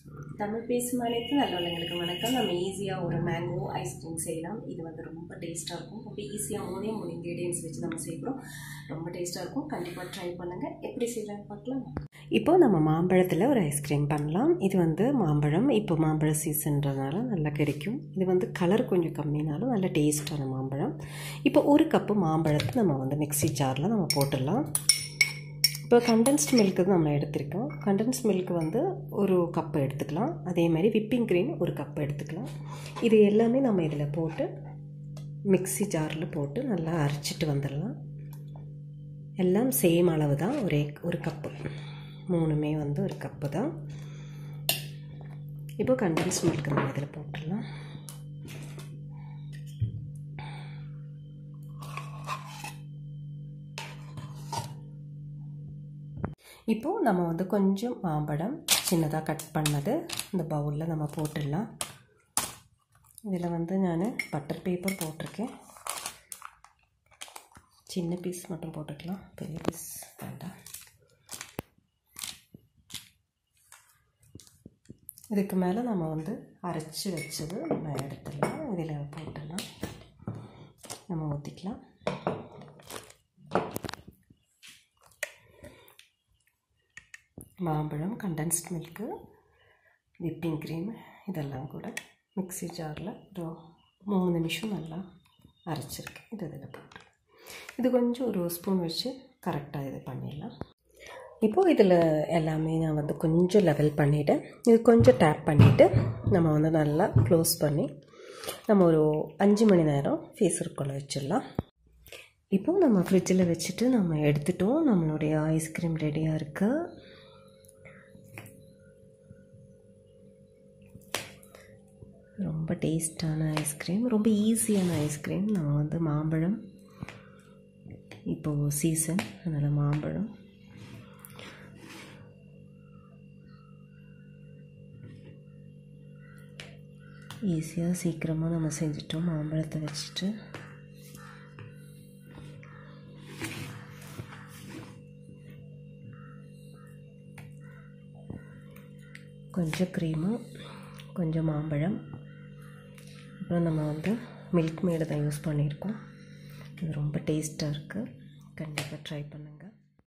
தமிழ் பேசும் அனைத்து நல்லவங்களுக்கு வணக்கம் நம்ம ஈஸியாக ஒரு மேங்கோ ஐஸ்கிரீம் செய்யலாம் இது வந்து ரொம்ப டேஸ்ட்டாக இருக்கும் ரொம்ப ஈஸியாக மூணே மூணு இன்க்ரீடியன்ஸ் வச்சு நம்ம செய்கிறோம் ரொம்ப டேஸ்ட்டாக இருக்கும் கண்டிப்பாக ட்ரை பண்ணுங்கள் எப்படி செய்யலாம்னு பார்க்கலாம் இப்போ நம்ம மாம்பழத்தில் ஒரு ஐஸ்கிரீம் பண்ணலாம் இது வந்து மாம்பழம் இப்போ மாம்பழ சீசன்றதுனால நல்லா கிடைக்கும் இது வந்து கலர் கொஞ்சம் கம்மினாலும் நல்ல டேஸ்ட்டான மாம்பழம் இப்போ ஒரு கப்பு மாம்பழத்தை நம்ம வந்து மிக்ஸி ஜாரில் நம்ம போட்டுடலாம் இப்போ கண்டென்ஸ்ட் மில்க்கு நம்ம எடுத்திருக்கோம் கண்டென்ஸ்ட் மில்க் வந்து ஒரு கப்பு எடுத்துக்கலாம் அதே மாதிரி விப்பிங் க்ரீம் ஒரு கப்பு எடுத்துக்கலாம் இது எல்லாமே நம்ம இதில் போட்டு மிக்ஸி ஜாரில் போட்டு நல்லா அரைச்சிட்டு வந்துடலாம் எல்லாம் சேம் அளவு தான் ஒரே ஒரு கப்பு மூணுமே வந்து ஒரு கப்பு தான் இப்போ கண்டென்ஸ்ட் மில்க் நம்ம இதில் போட்டுடலாம் இப்போது நம்ம வந்து கொஞ்சம் மாம்பழம் சின்னதாக கட் பண்ணது இந்த பவுலில் நம்ம போட்டுடலாம் இதில் வந்து நான் பட்டர் பேப்பர் போட்டிருக்கேன் சின்ன பீஸ் மட்டும் போட்டுக்கலாம் பெரிய பீஸ் வேண்டாம் இதுக்கு மேலே நம்ம வந்து அரைச்சி வச்சது நம்ம எடுத்துடலாம் இதில் போட்டுடலாம் நம்ம ஊற்றிக்கலாம் மாம்பழம் கண்டென்ஸ்ட் மில்க்கு விப்பிங் க்ரீம் இதெல்லாம் கூட மிக்ஸி ஜாரில் ஒரு மூணு நிமிஷம் நல்லா அரைச்சிருக்கேன் இது இதில் போட்டு இது கொஞ்சம் ஒரு ஸ்பூன் வச்சு கரெக்டாக இது பண்ணிடலாம் இப்போது இதில் எல்லாமே நான் வந்து கொஞ்சம் லெவல் பண்ணிவிட்டேன் இது கொஞ்சம் டேப் பண்ணிவிட்டு நம்ம வந்து நல்லா க்ளோஸ் பண்ணி நம்ம ஒரு அஞ்சு மணி நேரம் ஃபீஸருக்குள்ளே வச்சிடலாம் இப்போது நம்ம ஃப்ரிட்ஜில் வச்சுட்டு நம்ம எடுத்துட்டோம் நம்மளுடைய ஐஸ்கிரீம் ரெடியாக இருக்குது ரொம்ப டேஸ்டான ஐஸ்கிரீம் ரொம்ப ஈஸியான ஐஸ்கிரீம் நம்ம வந்து மாம்பழம் இப்போது சீசன் அதனால் மாம்பழம் ஈஸியாக சீக்கிரமாக நம்ம செஞ்சிட்டோம் மாம்பழத்தை வச்சுட்டு கொஞ்சம் க்ரீமு கொஞ்சம் மாம்பழம் அப்புறம் நம்ம வந்து மில்க் மேடு தான் யூஸ் பண்ணியிருக்கோம் இது ரொம்ப டேஸ்ட்டாக இருக்குது கண்டிப்பாக ட்ரை பண்ணுங்கள்